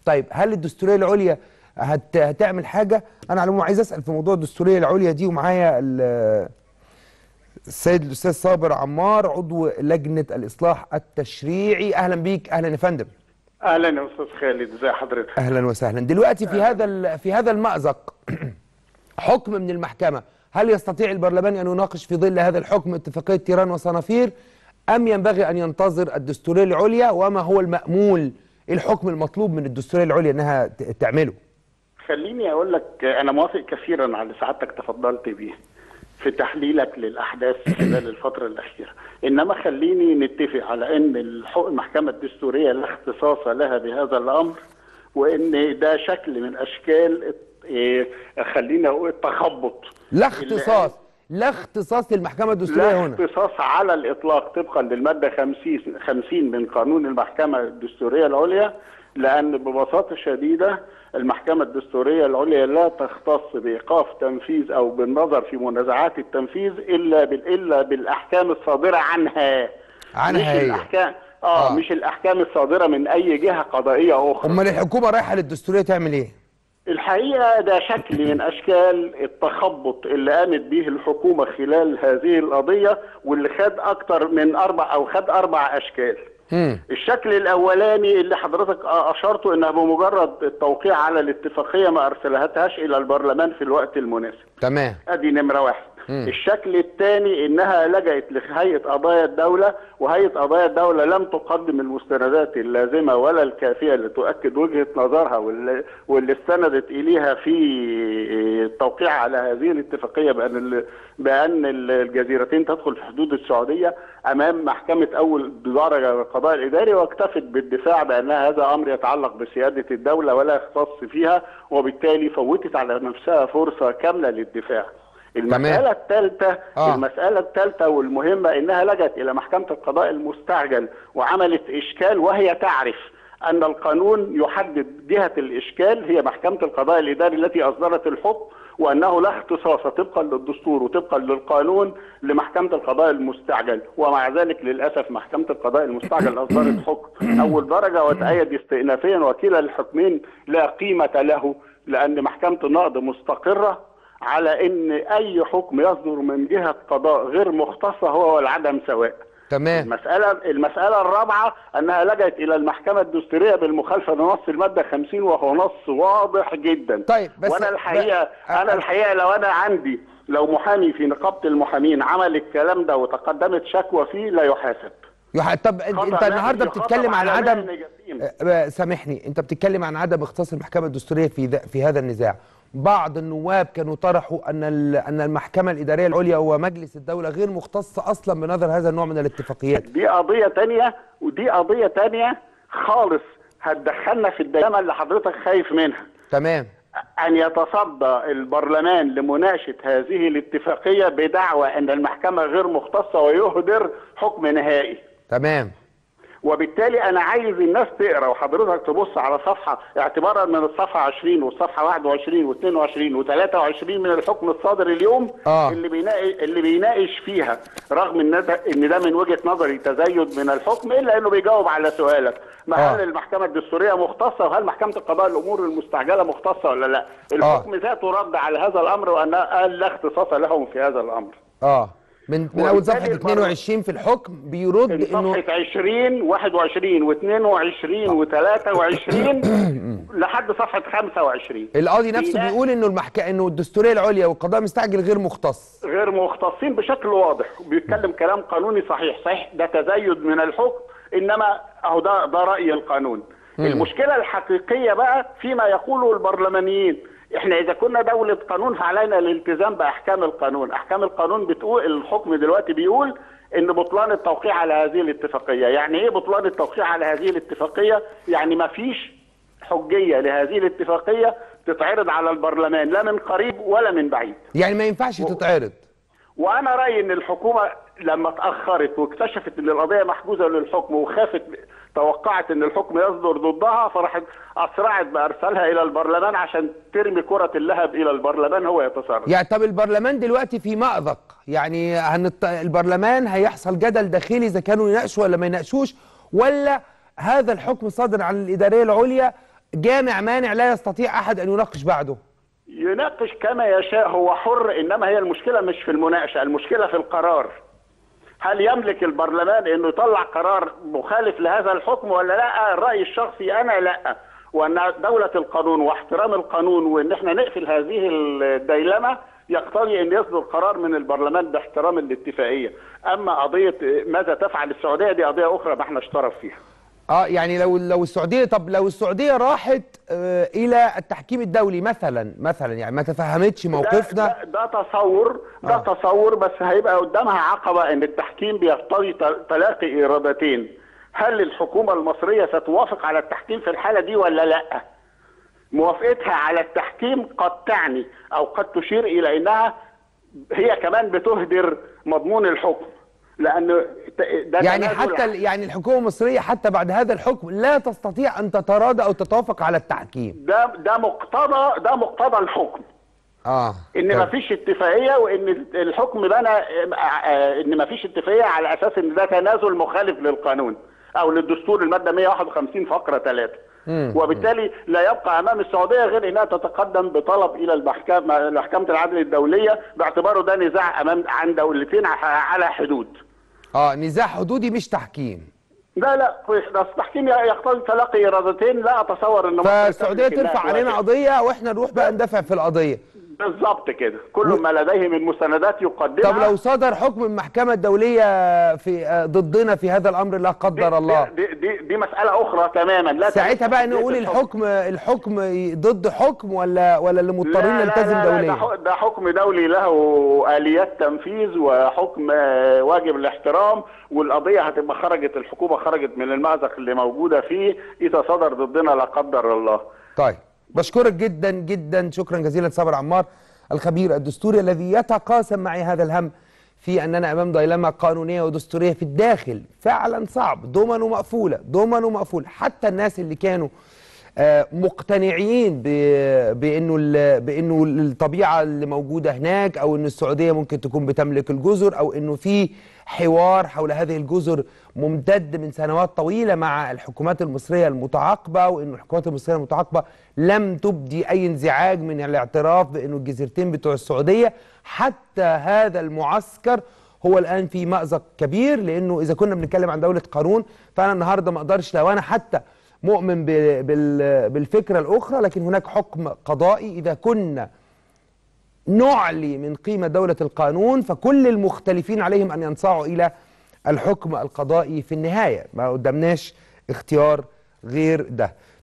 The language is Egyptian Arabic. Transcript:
طيب هل الدستوريه العليا هت... هتعمل حاجه انا على العموم عايز اسال في موضوع الدستوريه العليا دي ومعايا ال- السيد الاستاذ صابر عمار عضو لجنه الاصلاح التشريعي اهلا بيك اهلا يا فندم اهلا يا استاذ خالد ازي حضرتك اهلا وسهلا دلوقتي في هذا ال- في هذا المأزق حكم من المحكمه هل يستطيع البرلمان ان يناقش في ظل هذا الحكم اتفاقيه تيران وصنافير ام ينبغي ان ينتظر الدستوريه العليا وما هو المأمول إيه الحكم المطلوب من الدستوريه العليا انها ت- تعمله خليني اقول لك انا موافق كثيرا على اللي سعادتك تفضلت بيه في تحليلك للاحداث خلال الفتره الاخيره انما خليني نتفق على ان الحق- المحكمه الدستوريه لا اختصاص لها بهذا الامر وان ده شكل من اشكال الت- إيه، خليني اقول التخبط لا اختصاص لا اختصاص للمحكمه الدستوريه لا هنا اختصاص على الاطلاق طبقا للماده 50 50 من قانون المحكمه الدستوريه العليا لان ببساطه شديده المحكمه الدستوريه العليا لا تختص بايقاف تنفيذ او بالنظر في منازعات التنفيذ الا بال الا بالاحكام الصادره عنها عنها مش هي. الاحكام آه, آه. اه مش الاحكام الصادره من اي جهه قضائيه اخرى امال الحكومه رايحه للدستوريه تعمل ايه الحقيقه ده شكل من اشكال التخبط اللي قامت به الحكومه خلال هذه القضيه واللي خد اكتر من اربع او خد اربع اشكال. مم. الشكل الاولاني اللي حضرتك اشرته انها بمجرد التوقيع على الاتفاقيه ما ارسلتهاش الى البرلمان في الوقت المناسب. تمام ادي نمره واحد مم. الشكل الثاني انها لجأت لهيئه قضايا الدوله وهيئه قضايا الدوله لم تقدم المستندات اللازمه ولا الكافيه لتؤكد وجهه نظرها واللي, واللي استندت اليها في التوقيع على هذه الاتفاقيه بان ال- بان الجزيرتين تدخل في حدود السعوديه امام محكمه اول درجه للقضاء الاداري واكتفت بالدفاع بان هذا امر يتعلق بسياده الدوله ولا يختص فيها وبالتالي فوتت على نفسها فرصه كامله للدفاع. المسألة الثالثة آه. المسألة الثالثة والمهمة إنها لجت إلى محكمة القضاء المستعجل وعملت إشكال وهي تعرف أن القانون يحدد جهة الإشكال هي محكمة القضاء الإداري التي أصدرت الحكم وأنه لا اختصاص طبقا للدستور وطبقا للقانون لمحكمة القضاء المستعجل ومع ذلك للأسف محكمة القضاء المستعجل أصدرت حكم أول درجة وتأيد استئنافيا وكلا الحكمين لا قيمة له لأن محكمة النقض مستقرة على ان اي حكم يصدر من جهه قضاء غير مختصه هو والعدم سواء. تمام المساله المساله الرابعه انها لجأت الى المحكمه الدستوريه بالمخالفه لنص الماده 50 وهو نص واضح جدا. طيب، بس- وانا الحقيقه ب- انا الحقيقه لو انا عندي لو محامي في نقابه المحامين عمل الكلام ده وتقدمت شكوى فيه لا يحاسب. يح... طب انت, انت خطأ النهارده مهني، بتتكلم خطأ عن على عدم مهني جسيم. آه، سامحني انت بتتكلم عن عدم اختصاص المحكمه الدستوريه في ذا في هذا النزاع بعض النواب كانوا طرحوا ان ال- ان المحكمه الاداريه العليا ومجلس الدوله غير مختص اصلا بنظر هذا النوع من الاتفاقيات دي قضية تانية ودي قضية تانية خالص هتدخلنا في الديامة اللي حضرتك خايف منها تمام أن يتصدى البرلمان لمناقشة هذه الاتفاقية بدعوى أن المحكمة غير مختصة ويهدر حكم نهائي تمام وبالتالي انا عايز الناس تقرا وحضرتك تبص على صفحه اعتبارا من الصفحه 20 والصفحه 21 و22 و23 من الحكم الصادر اليوم آه. اللي بيناقش اللي بيناقش فيها رغم ان ده ان ده من وجهه نظري تزايد من الحكم الا انه بيجاوب على سؤالك ما آه. هل المحكمه الدستوريه مختصه وهل محكمه القضاء الامور المستعجله مختصه ولا لا؟ الحكم ذاته رد على هذا الامر وان قال لا اختصاص لهم في هذا الامر. اه من من اول وبالتالي صفحه البرلمان- 22 في الحكم بيرد انه صفحة 20 21 و22 و23 لحد صفحة 25 القاضي نفسه بينا- بيقول انه المحكمه انه الدستوريه العليا والقضاء المستعجل غير مختص غير مختصين بشكل واضح بيتكلم كلام قانوني صحيح صحيح ده تزايد من الحكم انما اهو ده ده راي القانون المشكله الحقيقيه بقى فيما يقوله البرلمانيين احنا اذا كنا دوله قانون فعلينا الالتزام باحكام القانون احكام القانون بتقول الحكم دلوقتي بيقول ان بطلان التوقيع على هذه الاتفاقيه يعني ايه بطلان التوقيع على هذه الاتفاقيه يعني ما فيش حجيه لهذه الاتفاقيه تتعرض على البرلمان لا من قريب ولا من بعيد يعني ما ينفعش تتعرض وانا رايي ان الحكومه لما اتاخرت واكتشفت ان القضيه محجوزه للحكم وخافت توقعت ان الحكم يصدر ضدها فراحت اسرعت بارسالها الى البرلمان عشان ترمي كره اللهب الى البرلمان هو يتصرف يعني طب البرلمان دلوقتي في مأزق يعني هنط... البرلمان هيحصل جدل داخلي اذا كانوا يناقشوا ولا ما يناقشوش ولا هذا الحكم صادر عن الاداريه العليا جامع مانع لا يستطيع احد ان يناقش بعده يناقش كما يشاء هو حر انما هي المشكله مش في المناقشه المشكله في القرار هل يملك البرلمان انه يطلع قرار مخالف لهذا الحكم ولا لا الراي الشخصي انا لا وان دوله القانون واحترام القانون وان احنا نقفل هذه الديلمه يقتضي ان يصدر قرار من البرلمان باحترام الاتفاقيه اما قضيه ماذا تفعل السعوديه دي قضيه اخرى ما احناش طرف فيها اه يعني لو لو السعوديه طب لو السعوديه راحت آه الى التحكيم الدولي مثلا مثلا يعني ما تفهمتش موقفنا ده, ده, ده تصور ده آه. تصور بس هيبقى قدامها عقبه ان التحكيم بيقتضي تلاقي ارادتين هل الحكومه المصريه ستوافق على التحكيم في الحاله دي ولا لا موافقتها على التحكيم قد تعني او قد تشير الى انها هي كمان بتهدر مضمون الحكم لانه ده يعني حتى ال- يعني الحكومه المصريه حتى بعد هذا الحكم لا تستطيع ان تتراضى او تتوافق على التحكيم ده ده مقتضى ده مقتضى الحكم اه ان ما فيش اتفاقيه وان الحكم بنى ان ما فيش اتفاقيه على اساس ان ده تنازل مخالف للقانون او للدستور الماده 151 فقره 3 وبالتالي لا يبقى امام السعوديه غير انها تتقدم بطلب الى المحكمه محكمه العدل الدوليه باعتباره ده نزاع امام عن دولتين على حدود. اه نزاع حدودي مش تحكيم لا لا ده التحكيم يقتضي تلقي ارادتين لا اتصور ان فالسعوديه ترفع علينا قضيه واحنا نروح بقى ندافع في القضيه بالظبط كده كل ما لديه من مساندات يقدمها طب لو صدر حكم المحكمه الدوليه في ضدنا في هذا الامر لا قدر دي الله دي, دي, دي مساله اخرى تماما لا ساعتها بقى نقول الحكم الحكم ضد حكم ولا ولا اللي مضطرين نلتزم لا لا دوليا ده, ده حكم دولي له اليات تنفيذ وحكم واجب الاحترام والقضيه هتبقى خرجت الحكومه خرجت من المأزق اللي موجوده فيه اذا صدر ضدنا لا قدر الله طيب بشكرك جدا جدا شكرا جزيلا صابر عمار الخبير الدستوري الذي يتقاسم معي هذا الهم في اننا امام ديلما قانونيه ودستوريه في الداخل فعلا صعب ضمن مقفوله ضمن مقفول حتى الناس اللي كانوا آه، مقتنعين ب- بانه ال- بانه الطبيعه اللي موجوده هناك او ان السعوديه ممكن تكون بتملك الجزر او انه في حوار حول هذه الجزر ممتد من سنوات طويله مع الحكومات المصريه المتعاقبه وانه الحكومات المصريه المتعاقبه لم تبدي اي انزعاج من الاعتراف بانه الجزيرتين بتوع السعوديه حتى هذا المعسكر هو الان في مازق كبير لانه اذا كنا بنتكلم عن دوله قانون فانا النهارده ما اقدرش لو انا حتى مؤمن ب- بال- بالفكره الاخرى لكن هناك حكم قضائي اذا كنا نعلي من قيمه دوله القانون فكل المختلفين عليهم ان ينصاعوا الى الحكم القضائي في النهايه ما قدامناش اختيار غير ده